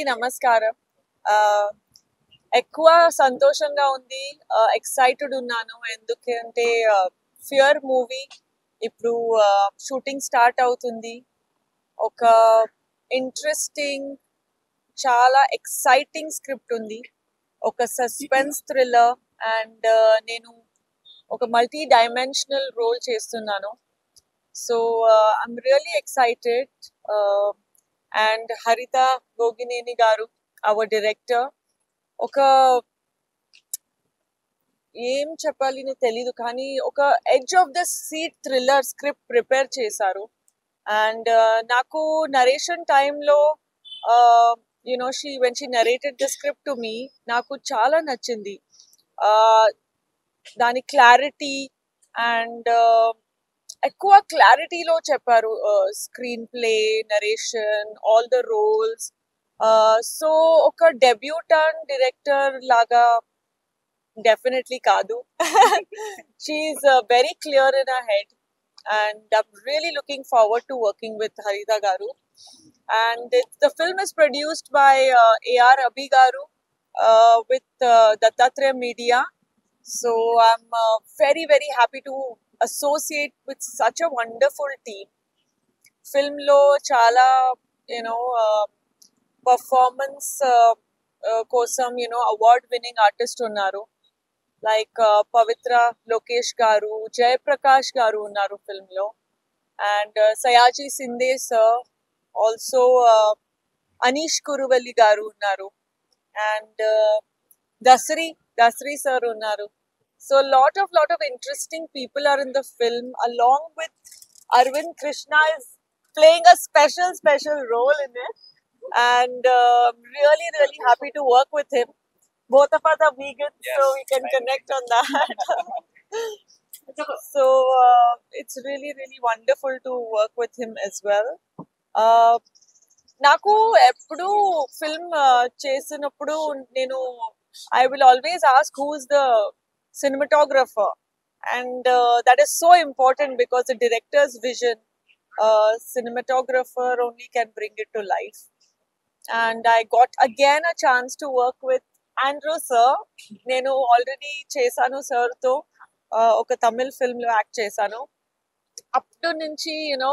నమస్కారం ఆ, ఎక్కువ సంతోషంగా ఉంది ఎక్సైటెడ్ ఉన్నాను ఎందుకంటే ఫియర్ మూవీ ఇప్పుడు షూటింగ్ స్టార్ట్ అవుతుంది ఒక ఇంట్రెస్టింగ్ చాలా ఎక్సైటింగ్ స్క్రిప్ట్ ఉంది ఒక సస్పెన్స్ థ్రిల్లర్ అండ్ నేను ఒక మల్టీ డైమెన్షనల్ రోల్ చేస్తున్నాను so I'm really excited and Haritha Gogineni గారు అవర్ డైరెక్టర్ ఒక ఏం చెప్పాలి నాకు తెలీదు కానీ ఒక edge of the seat thriller script prepare చేశారు అండ్ నాకు నరేషన్ టైంలో you know she when she narrated the script to me నాకు చాలా నచ్చింది Uh, దాని క్లారిటీ అండ్ ఎక్కువ క్లారిటీలో చెప్పారు screenplay narration all the roles so ఒక డెబ్యూటాన్ డైరెక్టర్ లాగా డెఫినెట్లీ కాదు she's very clear in a head and I'm really looking forward to working with Haritha garu and the film is produced by AR Abi garu with Dattatreya media So I'm uh, very, very happy to associate with such a wonderful team. Film lo chala, you know, uh, performance uh, uh, kosam, you know, award-winning artist unnaru. Like uh, Pavitra Lokesh garu, Jay Prakash garu unnaru film lo. And uh, Sayaji Sinde sir, also uh, Anish Kuruvalli garu unnaru. And uh, Dasri, Dasri sir unnaru. So lot of lot of interesting people are in the film along with Arvind Krishna is playing a special special role in it and uh, I'm really really happy to work with him. Both of us are vegan so Yes, we can right. connect on that. so uh, it's really really wonderful to work with him as well. Uh, నాకు ఎప్పుడు film చేసినప్పుడు నేను I will always ask who is the cinematographer and uh, that is so important because the director's vision uh, cinematographer only can bring it to life and i got again a chance to work with andrew sir నేను already చేశాను sir తో uh, ఒక Tamil film లో act చేశాను up to నుంచి you know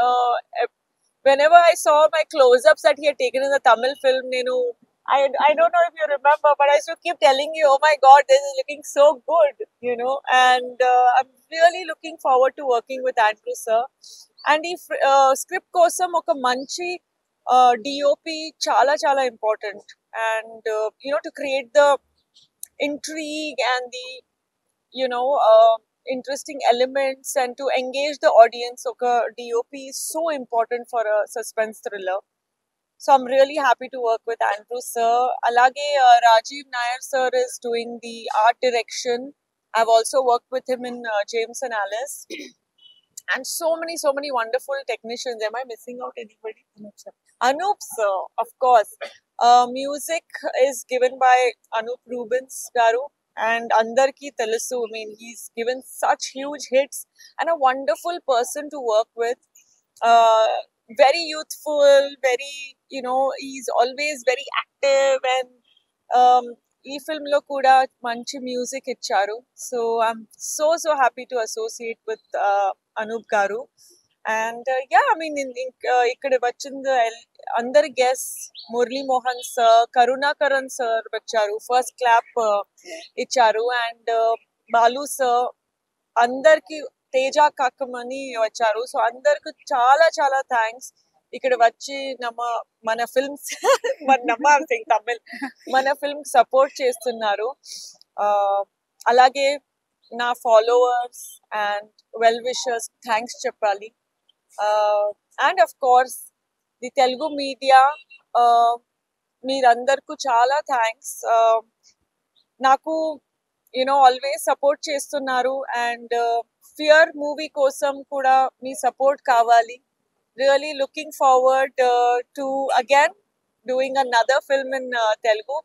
whenever i saw my close-ups that he had taken in the tamil film నేను I, I don't know if you remember, but I used to keep telling you, oh my God, this is looking so good, you know. And uh, I'm really looking forward to working with Andrew, sir. And if uh, script kosam oka manchi uh, DOP chala chala important. And, uh, you know, to create the intrigue and the, you know, uh, interesting elements and to engage the audience, oka DOP is so important for a suspense thriller. So I'm really happy to work with Andrew sir. Alage uh, Rajiv Nair sir is doing the art direction. I've also worked with him in uh, James and Alice. And so many, so many wonderful technicians. Am I missing out anybody? Anup sir, of course. Uh, music is given by Anup Rubens Garu. And Andarki Telusu, I mean, he's given such huge hits and a wonderful person to work with. Uh, very youthful, very, you know, he's always very active and um, ఈ film లో కూడా మంచి music ఇచ్చారు so I'm so so happy to associate with Anoop garu and yeah I mean ఇక్కడ వచ్చింది ఎల్- అందరి guests Murali Mohan sir Karunakaran sir వచ్చారు ఫస్ట్ క్లాప్ ఇచ్చారు అండ్ బాలు సార్ అందరికి తేజ కక్కమని వచ్చారు సో అందరికి చాలా చాలా థ్యాంక్స్ ఇక్కడ వచ్చి నమ్మ మన ఫిల్మ్స్ మన నమ్మ సింగ్ తమిళ్ మన ఫిల్మ్ సపోర్ట్ చేస్తున్నారు ఆ, అలాగే నా followers and well wishers thanks చెప్పాలి and of course the Telugu media మీరందరికీ చాలా థ్యాంక్స్ నాకు యూనో ఆల్వేస్ సపోర్ట్ చేస్తున్నారు అండ్ ఫియర్ మూవీ కోసం కూడా మీ సపోర్ట్ కావాలి really looking forward to again doing another film in Telugu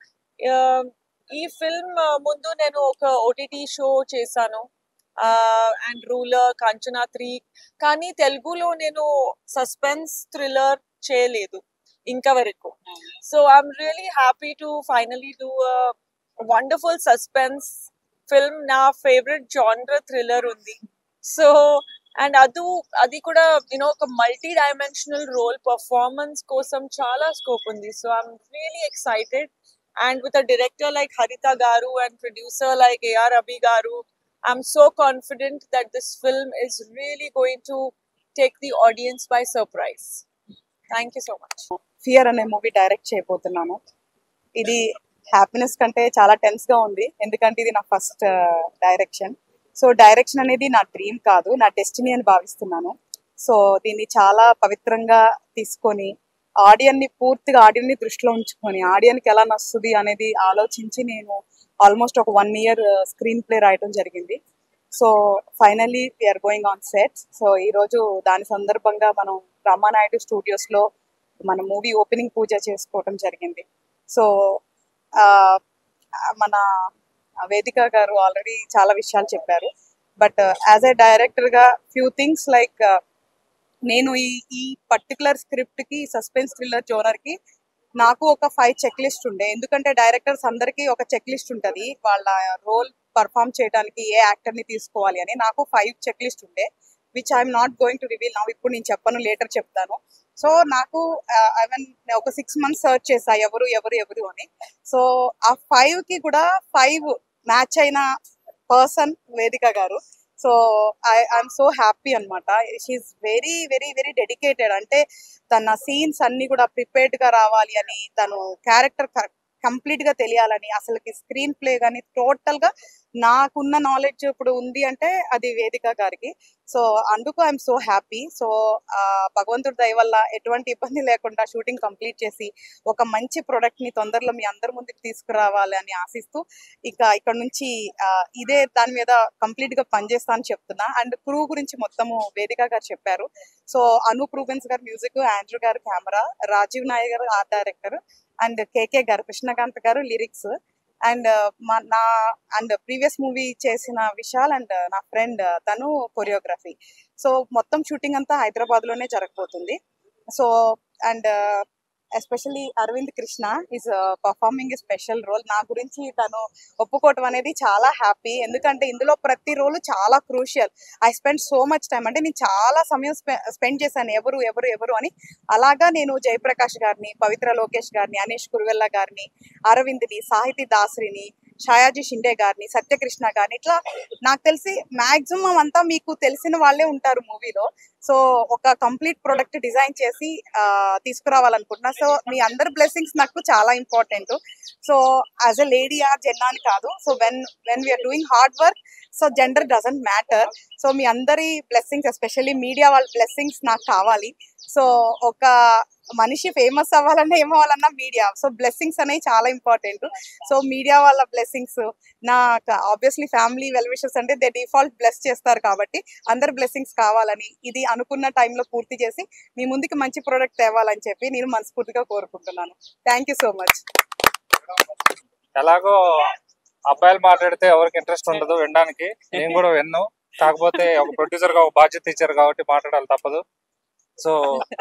ఈ ఫిల్మ్ ముందు నేను ఒక ఓటీటీ షో చేశాను అండ్ రూలర్ కాంచనా త్రీ కానీ తెలుగులో నేను సస్పెన్స్ థ్రిల్లర్ చేయలేదు ఇంకా వరకు so I'm really happy to finally do wonderful suspense film నా ఫేవరెట్ జానర్ థ్రిల్లర్ ఉంది సో అండ్ అది అది కూడా యూనో ఒక మల్టీ డైమెన్షనల్ రోల్ పర్ఫార్మెన్స్ కోసం చాలా స్కోప్ ఉంది so I'm really excited and with a director like Haritha garu and producer like AR Abi garu I'm so confident that this film is really going to take the audience by surprise thank you so much fear అనే movie direct చేయబోతున్నాను ఇది happiness కంటే చాలా tense గా ఉంది ఎందుకంటే ఇది నా ఫస్ట్ డైరెక్షన్ సో డైరెక్షన్ అనేది నా డ్రీమ్ కాదు నా డెస్టినీ అని భావిస్తున్నాను సో దీన్ని చాలా పవిత్రంగా తీసుకొని ఆడియన్ ని పూర్తిగా ఆడియన్ ని దృష్టిలో ఉంచుకొని ఆడియన్ కి ఎలా నచ్చుతుంది అనేది ఆలోచించి నేను ఆల్మోస్ట్ ఒక వన్ ఇయర్ స్క్రీన్ ప్లే రాయడం జరిగింది so finally we're going on set so ఈ రోజు దాని సందర్భంగా మనం రామానాయుడు స్టూడియోస్ లో మన మూవీ ఓపెనింగ్ పూజ చేసుకోవడం జరిగింది సో ఆ, మన వేదిక గారు ఆల్రెడీ చాలా విషయాలు చెప్పారు బట్ యాజ్ ఎ డైరెక్టర్ గా ఫ్యూ థింగ్స్ లైక్ నేను ఈ ఈ పర్టికులర్ స్క్రిప్ట్ కి సస్పెన్స్ థ్రిల్లర్ జోనర్ కి నాకు ఒక ఫైవ్ చెక్ లిస్ట్ ఉండే ఎందుకంటే డైరెక్టర్స్ అందరికీ ఒక చెక్ లిస్ట్ ఉంటది వాళ్ళ రోల్ పర్ఫామ్ చేయడానికి ఏ యాక్టర్ ని తీసుకోవాలి అని నాకు ఫైవ్ చెక్ లిస్ట్ ఉండే which I'm not going to reveal నా ఇప్పుడు నేను చెప్పను లేటర్ చెప్తాను సో నాకు ఐ మీన్ ఒక సిక్స్ మంత్స్ సర్చ్ చేసా ఎవరు ఎవరు ఎవరు అని సో ఆ ఫైవ్ కి కూడా ఫైవ్ మ్యాచ్ అయిన person Vedika garu so I I'm so happy అనమాట she's very very very dedicated అంటే తన సీన్స్ అన్ని కూడా ప్రిపేర్డ్ గా రావాలి అని తను క్యారెక్టర్ కంప్లీట్ గా తెలియాలని అసలుకి స్క్రీన్ ప్లే కానీ టోటల్ గా నాకున్న నాలెడ్జ్ ఇప్పుడు ఉంది అంటే అది వేదిక గారికి సో అందుకు ఐఎమ్ సో హ్యాపీ సో భగవంతుడి దయ వల్ల ఎటువంటి ఇబ్బంది లేకుండా షూటింగ్ కంప్లీట్ చేసి ఒక మంచి ప్రొడక్ట్ ని తొందరలో మీ అందరి ముందుకు తీసుకురావాలి అని ఆశిస్తూ ఇక ఇక్కడ నుంచి ఆ, ఇదే దాని మీద కంప్లీట్ గా పనిచేస్తా అని చెప్తున్నా అండ్ క్రూ గురించి మొత్తము వేదిక గారు చెప్పారు so Anup Rubens garu music Andrew garu camera Rajeev Nayak garu art director and కేకే గారు కృష్ణకాంత్ గారు లిరిక్స్ అండ్ మా నా అండ్ ప్రీవియస్ మూవీ చేసిన విశాల్ అండ్ నా ఫ్రెండ్ తను కొరియోగ్రఫీ సో మొత్తం షూటింగ్ అంతా హైదరాబాద్ లోనే జరగబోతుంది so and especially Aravind Krishna is performing special role నా గురించి తను ఒప్పుకోవటం అనేది చాలా హ్యాపీ ఎందుకంటే ఇందులో ప్రతి రోల్ చాలా crucial I spend so much time అంటే నేను చాలా సమయం స్పెండ్ చేశాను ఎవరు ఎవరు ఎవరు అని అలాగా నేను జయప్రకాష్ గారిని పవిత్ర లోకేష్ గారిని అనీష్ కురువెల్ల గారిని అరవింద్ని సాహితీ దాసరిని ఛాయాజీ షిండే గారిని సత్యకృష్ణ గారిని ఇట్లా నాకు తెలిసి మాక్సిమం అంతా మీకు తెలిసిన వాళ్ళే ఉంటారు మూవీలో సో ఒక కంప్లీట్ ప్రొడక్ట్ డిజైన్ చేసి ఆ, తీసుకురావాలనుకుంటున్నా సో మీ అందరి బ్లెస్సింగ్స్ నాకు చాలా important so as a lady or జెన్నా అని కాదు so when when we're doing hard work so gender doesn't matter so మీ అందరి బ్లెస్సింగ్స్ ఎస్పెషల్లీ మీడియా వాళ్ళ బ్లెస్సింగ్స్ నాకు కావాలి సో ఒక మనిషి ఫేమస్ అవ్వాలన్నా ఏమవ్వాలన్నా మీడియా సో బ్లెస్సింగ్స్ అనేవి చాలా ఇంపార్టెంట్ సో మీడియా వాళ్ళ బ్లెస్సింగ్స్ నా ఆబ్వియస్లీ ఫ్యామిలీ వెల్ విషెస్ అంటే దే డిఫాల్ట్ బ్లెస్ చేస్తారు కాబట్టి అందరి బ్లెస్సింగ్స్ కావాలని ఇది అనుకున్న టైంలో పూర్తి చేసి మీ ముందుకి మంచి ప్రోడక్ట్ తేవాలని చెప్పి నేను మనస్ఫూర్తిగా కోరుకుంటున్నాను థ్యాంక్ యూ సో మచ్ ఎలాగో అబ్బాయిలు మాట్లాడితే ఎవరికి ఇంట్రెస్ట్ ఉండదు వినడానికి నేను కూడా విన్ను కాకపోతే ఒక ప్రొడ్యూసర్ గా ఒక బాధ్యత ఇచ్చారు కాబట్టి మాట్లాడాలి తప్పదు సో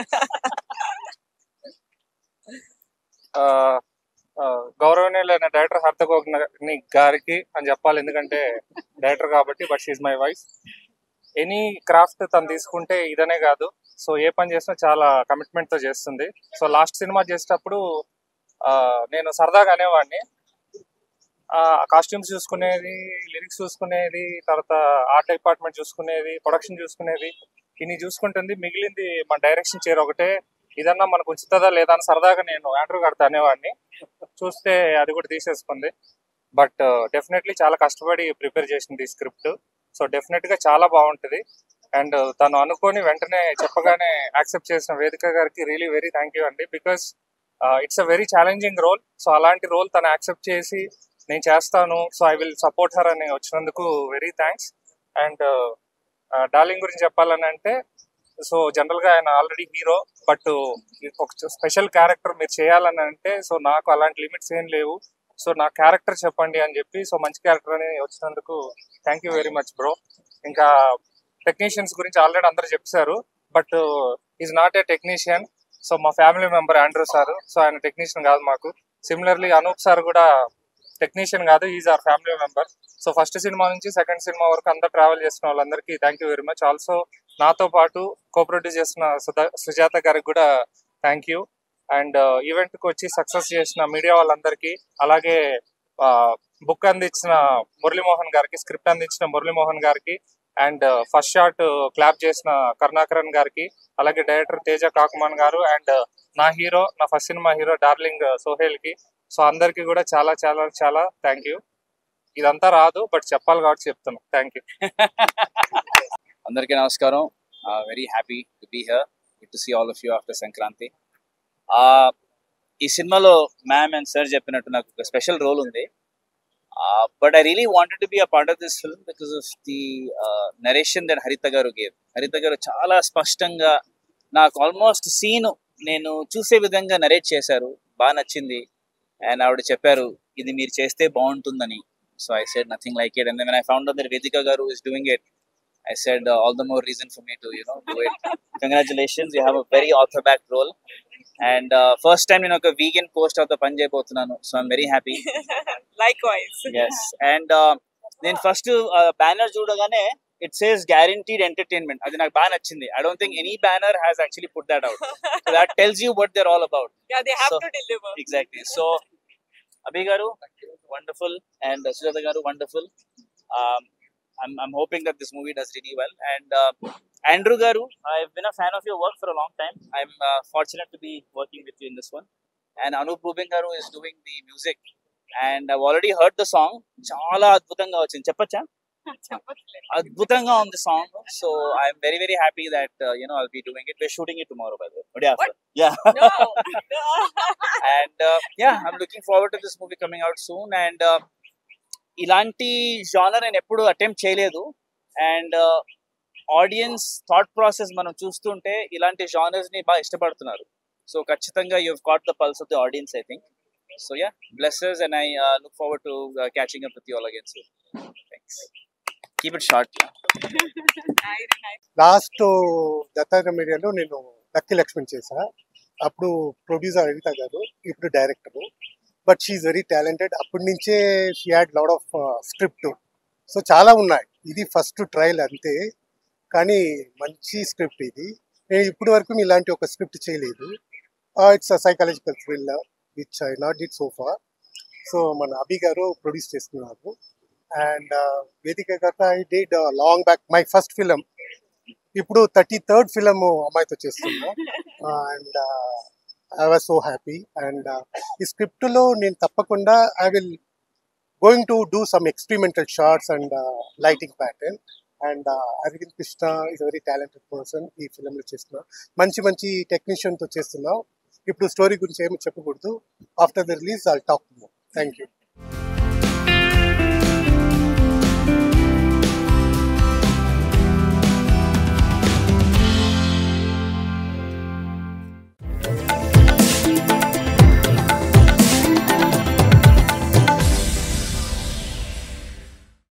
ఆ, ఆ, గౌరవనీయులైన డైరెక్టర్ హర్తగోగ్ని గారికి అని చెప్పాలి ఎందుకంటే డైరెక్టర్ కాబట్టి but she's my wife any craft తను తీసుకుంటే ఇదనే కాదు సో ఏ పని చేసినా చాలా కమిట్మెంట్ తో చేస్తుంది సో లాస్ట్ సినిమా చేసేటప్పుడు ఆ, నేను సరదాగా అనేవాడిని కాస్ట్యూమ్స్ చూసుకునేది లిరిక్స్ చూసుకునేది తర్వాత ఆర్ట్ డిపార్ట్మెంట్ చూసుకునేది ప్రొడక్షన్ చూసుకునేది ఇన్ని చూసుకుంటుంది మిగిలింది మన డైరెక్షన్ చైర్ ఒకటే ఇదన్నా మనకు ఉంచుతుందా లేదా అని సరదాగా నేను ఆండ్రూ గారితో అనేవాడిని చూస్తే అది కూడా తీసేసుకుంది బట్ డెఫినెట్లీ చాలా కష్టపడి ప్రిపేర్ చేసింది ఈ స్క్రిప్ట్ సో డెఫినెట్ గా చాలా బాగుంటుంది అండ్ తను అనుకొని వెంటనే చెప్పగానే యాక్సెప్ట్ చేసిన వేదిక గారికి రియలీ వెరీ థ్యాంక్ యూ అండి because it's a very challenging role so అలాంటి రోల్ తను యాక్సెప్ట్ చేసి నేను చేస్తాను so I will support her అని వచ్చినందుకు వెరీ థ్యాంక్స్ అండ్ డార్లింగ్ గురించి చెప్పాలని అంటే సో జనరల్ గా ఆయన ఆల్రెడీ హీరో బట్ ఒక స్పెషల్ క్యారెక్టర్ మీరు చేయాలని అంటే సో నాకు అలాంటి లిమిట్స్ ఏం లేవు సో నా క్యారెక్టర్ చెప్పండి అని చెప్పి సో మంచి క్యారెక్టర్ అని వచ్చినందుకు thank you very much bro ఇంకా టెక్నీషియన్స్ గురించి ఆల్రెడీ అందరు చెప్పారు but is not a technician so మా family member Andrew sir so ఆయన టెక్నీషియన్ కాదు మాకు సిమిలర్లీ అనూప్ సార్ కూడా టెక్నీషియన్ కాదు is our family member so first సినిమా నుంచి సెకండ్ సినిమా వరకు అంతా ట్రావెల్ చేసిన వాళ్ళందరికీ thank you very much also నాతో పాటు కో ప్రొడ్యూస్ చేసిన సుధా- సుజాత గారికి కూడా థ్యాంక్ యూ అండ్ ఈవెంట్ కి వచ్చి సక్సెస్ చేసిన మీడియా వాళ్ళందరికీ అలాగే బుక్ అందించిన మురళీమోహన్ గారికి స్క్రిప్ట్ అందించిన మురళీమోహన్ గారికి అండ్ ఫస్ట్ షాట్ క్లాప్ చేసిన కరుణాకరన్ గారికి అలాగే డైరెక్టర్ తేజ కాకుమాన్ గారు అండ్ నా హీరో నా ఫస్ట్ సినిమా హీరో డార్లింగ్ సోహేల్ కి సో అందరికి కూడా చాలా చాలా చాలా థ్యాంక్ యూ ఇదంతా రాదు బట్ చెప్పాలి కాబట్టి చెప్తున్నాను థ్యాంక్ యూ అందరికీ నమస్కారం very happy to be here good to see all of you after Sankranti ఈ సినిమాలో మ్యామ్ అండ్ సార్ చెప్పినట్టు నాకు ఒక స్పెషల్ రోల్ ఉంది but I really wanted to be a part of this film because of the narration that Haritha garu gave హరిత గారు చాలా స్పష్టంగా నాకు ఆల్మోస్ట్ సీన్ నేను చూసే విధంగా నరేట్ చేశారు బాగా నచ్చింది అండ్ ఆవిడ చెప్పారు ఇది మీరు చేస్తే బాగుంటుందని so I said nothing like it and then I found that Vedika garu is doing it I said uh, all the more reason for me to you know do it. Congratulations, you have a very author back role. And uh, first time నేను ఒక vegan post అవుతా పని చేయబోతున్నాను so I'm very happy Likewise. Yes and నేను first banner చూడగానే it says guaranteed entertainment అది నాకు బాగా నచ్చింది I don't think any banner has actually put that out that tells you what they're all about Yeah, they have So- to deliver. Exactly so Abhi garu wonderful and Sujatha garu wonderful I'm, I'm hoping that this movie does really well. And uh, Andrew Garu, I've been a fan of your work for a long time. I'm uh, fortunate to be working with you in this one. And Anup Rubin Garu is doing the music. And I've already heard the song. చాలా అద్భుతంగా వచ్చింది చెప్పచ్చా అద్భుతంగా ఉంది song so I'm very very happy that you know I'll be doing it we shooting it tomorrow by the way yeah No. and uh, yeah i'm looking forward to this movie coming out soon and uh, ఇలాంటి genre నేను ఎప్పుడు attempt చేయలేదు and audience thought process మనం చూస్తుంటే ఇలాంటి genres ని బాగా ఇష్టపడుతున్నారు సో ఖచ్చితంగా you caught the pulse of the audience I think so yeah blesses and I look forward to catching up with you all again soon thanks keep it short nice, nice. Last Dattatreya మీడియాలో నేను lucky Laxman చేశా అప్పుడు producer Anitha garu ఇప్పుడు director but she's very talented అప్పటి నుంచే she had lot of script so చాలా ఉన్నాయి ఇది ఫస్ట్ ట్రయల్ అంతే కానీ మంచి స్క్రిప్ట్ ఇది నేను ఇప్పటి వరకు ఇలాంటి ఒక స్క్రిప్ట్ చేయలేదు it's psychological thriller which I not did so far so మన అభి గారు ప్రొడ్యూస్ చేస్తున్నారు and Vedika garu I did long back my first film ఇప్పుడు థర్టీ థర్డ్ ఫిలిం అమ్మాయితో చేస్తున్నా and I was so happy and ఈ స్క్రిప్ట్ లో నేను తప్పకుండా I will going to do some experimental shots and lighting pattern and Aravind Krishna is very talented person ఈ ఫిలింలో చేస్తున్నా మంచి మంచి టెక్నీషియన్తో చేస్తున్నాం ఇప్పుడు స్టోరీ గురించి ఏమి చెప్పకూడదు after the release I'll talk thank you